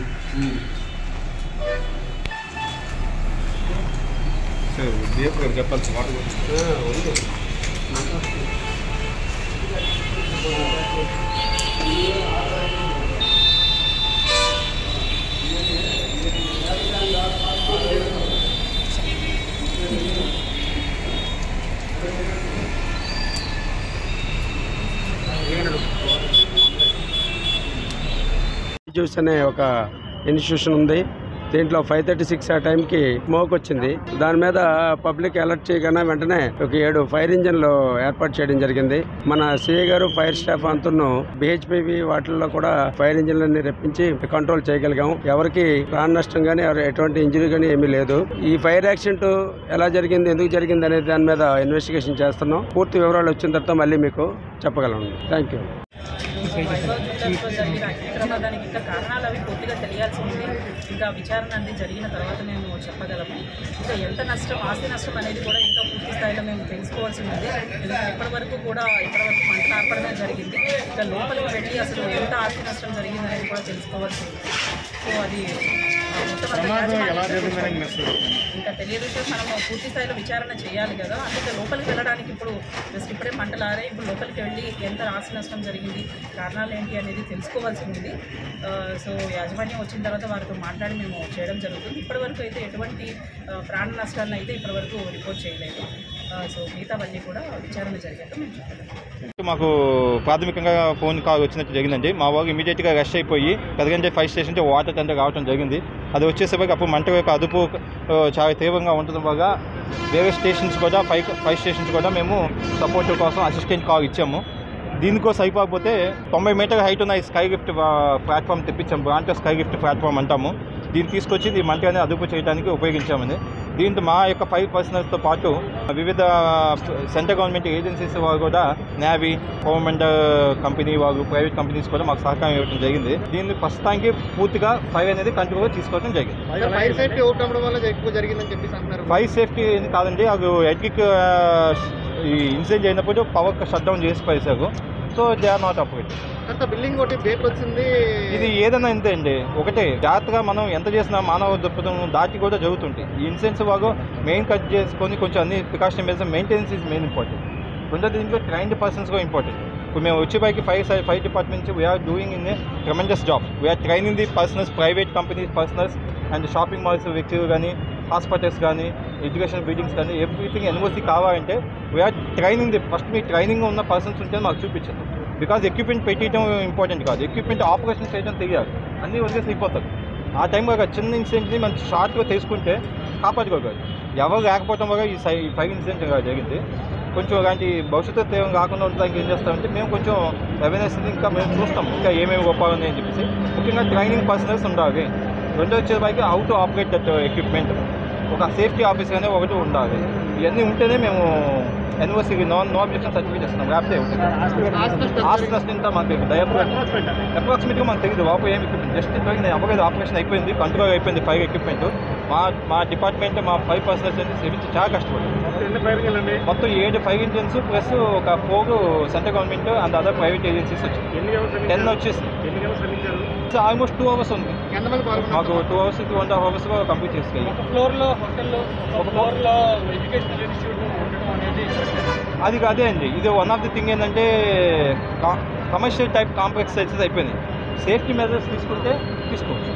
దీపక్ గారు చెప్పాల్సి వాటర్ గురించి జ్యూస్ అనే ఒక ఇన్స్టిట్యూషన్ ఉంది దీంట్లో ఫైవ్ థర్టీ సిక్స్ ఆ టైంకి స్మోక్ వచ్చింది దాని మీద పబ్లిక్ అలర్ట్ చేయగానే వెంటనే ఒక ఏడు ఫైర్ ఇంజన్లు ఏర్పాటు చేయడం జరిగింది మన సిఐ గారు ఫైర్ స్టాఫ్ అంతను బిహెచ్పివి వాటిల్లో కూడా ఫైర్ ఇంజన్లన్నీ రప్పించి కంట్రోల్ చేయగలిగాం ఎవరికి ప్రాణ నష్టం కానీ ఎటువంటి ఇంజరీ కానీ ఏమీ లేదు ఈ ఫైర్ యాక్సిడెంట్ ఎలా జరిగింది ఎందుకు జరిగింది అనే దాని మీద ఇన్వెస్టిగేషన్ చేస్తున్నాం పూర్తి వివరాలు వచ్చిన తర్వాత మళ్ళీ మీకు చెప్పగలను థ్యాంక్ యూ వైభవ్ జరిగిన అగ్ని ప్రమాదానికి ఇంకా కారణాలు అవి పూర్తిగా తెలియాల్సి ఉంది ఇంకా విచారణ అనేది జరిగిన తర్వాత మేము చెప్పగలము ఇంకా ఎంత నష్టం ఆస్తి నష్టం అనేది కూడా ఇంకా పూర్తి స్థాయిలో మేము తెలుసుకోవాల్సి ఉంది ఎందుకంటే ఇప్పటి వరకు కూడా ఇప్పటి వరకు మంటలు ఆర్పడమే జరిగింది ఇంకా లోపలికి వెళ్ళి అసలు ఎంత ఆస్తి నష్టం జరిగింది అనేది కూడా తెలుసుకోవాల్సి ఉంది సో అది ఆ, మొత్తం అంతా యాజమాన్యం ఇంకా తెలియదు సార్ మనము పూర్తి స్థాయిలో విచారణ చేయాలి కదా అందుకే లోపలికి వెళ్ళడానికి ఇప్పుడు జస్ట్ ఇప్పుడే మంటలు ఆరే ఇప్పుడు లోపలికి వెళ్ళి ఎంత ఆస్తి నష్టం జరిగింది కారణాలు ఏంటి అనేది తెలుసుకోవాల్సి ఉంది ఆ, సో యాజమాన్యం వచ్చిన తర్వాత వారితో మాట్లాడి మేము చేయడం జరుగుతుంది ఇప్పటివరకు అయితే ఎటువంటి ఆ, ప్రాణ నష్టాలను అయితే ఇప్పటివరకు రిపోర్ట్ చేయలేదు ఆ, సో మిగతావన్నీ కూడా విచారణ జరిగాక మేము చెప్పగలం మాకు ప్రాథమికంగా ఫోన్ కాల్ వచ్చినట్టు జరిగిందండి మా వాళ్ళు ఇమీడియట్గా రష్ అయిపోయి పెదగంజ ఫైర్ స్టేషన్ నుంచి వాటర్ టెండర్ రావడం జరిగింది అది వచ్చేసేపటికి అప్పుడు మంట యొక్క అదుపు ఆ, చాలా తీవ్రంగా ఉండడం వల్ల వేరే స్టేషన్స్ కూడా ఫైవ్ ఫైవ్ స్టేషన్స్ కూడా మేము సపోర్ట్ కోసం అసిస్టెంట్ కాల్ ఇచ్చాము దీనికోసం అయిపోతే తొంభై మీటర్ హైట్ ఉన్న ఈ స్కై గిఫ్ట్ ప్లాట్ఫామ్ తెప్పించాము బ్రాంట స్కై గిఫ్ట్ ప్లాట్ఫామ్ అంటాము దీన్ని తీసుకొచ్చి ఈ మంట అనేది అదుపు చేయడానికి ఉపయోగించామని దీంతో మా యొక్క ఫైవ్ పర్సనల్స్తో పాటు వివిధ సెంట్రల్ గవర్నమెంట్ ఏజెన్సీస్ వారు కూడా నేవీ గవర్నమెంట్ కంపెనీ వారు ప్రైవేట్ కంపెనీస్ కూడా మాకు సహకారం ఇవ్వడం జరిగింది దీన్ని ప్రస్తుతానికి పూర్తిగా ఫైర్ అనేది కంట్రోల్ తీసుకోవడం జరిగింది ఫైర్ సేఫ్టీ అవుట్ అవ్వడం వల్ల ఎక్కువ జరిగిందని చెప్పేసి అంటున్నారు ఫైర్ సేఫ్టీ ఏం కాదండి అది ఎడ్గిక్ ఈ ఇన్సిడెంట్ అయినప్పుడు పవర్ షట్ డౌన్ చేసి పైసారు so they are not operate అంత బిల్డింగ్ ఒకటి బ్రేక్ వచ్చింది ఇది ఏదైనా ఇంతే అండి ఒకటే జాగ్రత్తగా మనం ఎంత చేసినా మానవ దృక్పథం దాటి కూడా జరుగుతుంటాయి ఈ ఇన్సిడెంట్స్ బాగా మెయిన్ కట్ చేసుకొని కొంచెం అన్ని precaution measure maintenance is main important రెండో దీంట్లో ట్రైన్డ్ పర్సన్స్ కూడా ఇంపార్టెంట్ ఇప్పుడు మేము వచ్చే పైకి ఫైవ్ ఫైవ్ డిపార్ట్మెంట్ నుంచి we're doing in a tremendous job we're training the personnels private companies personnels and shopping malls వ్యక్తులు కానీ హాస్పిటల్స్ కానీ ఎడ్యుకేషన్ బిల్డింగ్స్ కానీ ఎవ్రీథింగ్ ఎన్ఓసి కావాలంటే వీఆర్ ట్రైనింగ్ ది ఫస్ట్ మీ ట్రైనింగ్ ఉన్న పర్సన్స్ ఉంటే మాకు చూపించండి బికాజ్ ఎక్విప్మెంట్ పెట్టడం ఇంపార్టెంట్ కాదు ఎక్విప్మెంట్ ఆపరేషన్ చేయడం తెలియాలి అన్నీ వదిలేసి అయిపోతారు ఆ టైంలో ఒక చిన్న ఇన్సిడెంట్ని మనం షార్ట్గా తెలుసుకుంటే కాపాడుకోగలరు ఎవరు లేకపోవడం వల్ల ఈ సై ఈ ఫైవ్ ఇన్సిడెంట్ జరిగింది కొంచెం అలాంటి భవిష్యత్తు తీవ్రం కాకుండా ఉండడానికి ఏం చేస్తామంటే మేము కొంచెం అవేర్నెస్ ఇంకా మేము చూస్తాం ఇంకా ఏమేమి గొప్ప ఉన్నాయి అని చెప్పేసి ముఖ్యంగా ట్రైనింగ్ పర్సనల్స్ ఉండాలి రెండో వచ్చేసరికి how to operate that equipment ఒక సేఫ్టీ ఆఫీసర్ అనేది ఒకటి ఉండాలి ఇవన్నీ ఉంటేనే మేము ఎన్ఓసీకి నాన్ నో అబ్జెక్షన్ సర్టిఫికేట్ ఇస్తున్నాం లేకపోతే ఆస్తి నష్టం ఇంత మాకు అప్రాక్సిమేట్గా మనకు తెలియదు వాపు ఏం ఎక్విప్మెంట్ జస్ట్ నేను అవ్వలేదు ఆపరేషన్ అయిపోయింది కంట్రోల్ అయిపోయింది ఫైవ్ ఎక్విప్మెంట్ మా మా డిపార్ట్మెంట్ మా ఫైవ్ పర్సన్స్ శ్రమించి చాలా కష్టపడ్డాం మొత్తం ఏడు ఫైవ్ ఇంజన్స్ ప్లస్ ఒక four central government and other private agencies వచ్చాయి టెన్ వచ్చేసి ఆల్మోస్ట్ టూ అవర్స్ ఉంది ఎంతమంది పాల్గొన్నారు మాకు two hours two and half hours complete చేసుకోవాలి ఫ్లోర్లో హోటల్లో ఒక ఫ్లోర్లో ఎడ్యుకేషనల్ ఇన్స్టిట్యూట్ ఉండడం అనేది అది అదే అండి ఇది వన్ ఆఫ్ ది థింగ్ ఏంటంటే కమర్షియల్ టైప్ కాంప్లెక్స్ సైజెస్ అయిపోయినాయి సేఫ్టీ మెజర్స్ తీసుకుంటే తీసుకోవచ్చు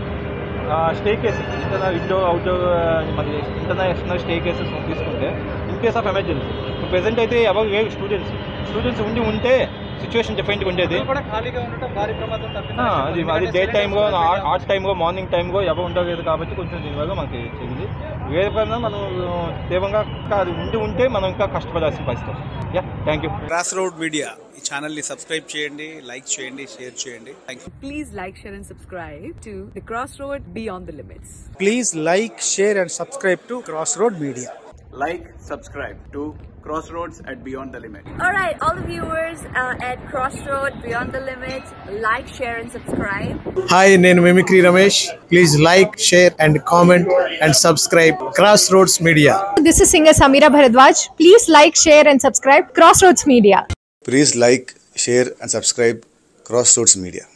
staircases internal indoor outdoor మన ఇంటర్నేషనల్ స్టే కేసెస్ తీసుకుంటే in case of emergency present అయితే ఎవరు లేరు స్టూడెంట్స్ స్టూడెంట్స్ ఉండి ఉంటే సిచ్యువేషన్ డిఫరెంట్గా ఉండేది కూడా ఖాళీగా ఉండటం భారీ ప్రమాదం ఆ, అది అది డే టైంలో ఆర్ట్ టైంలో మార్నింగ్ టైంలో ఎవరు ఉండలేదు కాబట్టి కొంచెం దీనివల్ల మనకి తెలియదు వేరే పైన మనం తీవ్రంగా ఇంకా అది ఉండి ఉంటే మనం ఇంకా కష్టపడాల్సిన పరిస్థితి yeah thank you Cross Road Media ఈ ఛానల్ని సబ్స్క్రైబ్ చేయండి లైక్ చేయండి షేర్ చేయండి thank you Please like, share, and subscribe to The Crossroad Beyond the Limits. Please like, share, and subscribe to Crossroad Media. Like subscribe to Cross Roads at beyond the limit All right, all the viewers uh, at Crossroad Beyond the Limits, like, share, and subscribe. Hi, నేను mimicry Ramesh please like share and comment and subscribe Cross Roads Media This is singer Samira Bharadwaj. Please like, share, and subscribe Crossroads Media. Please like, share, and subscribe Crossroads Media.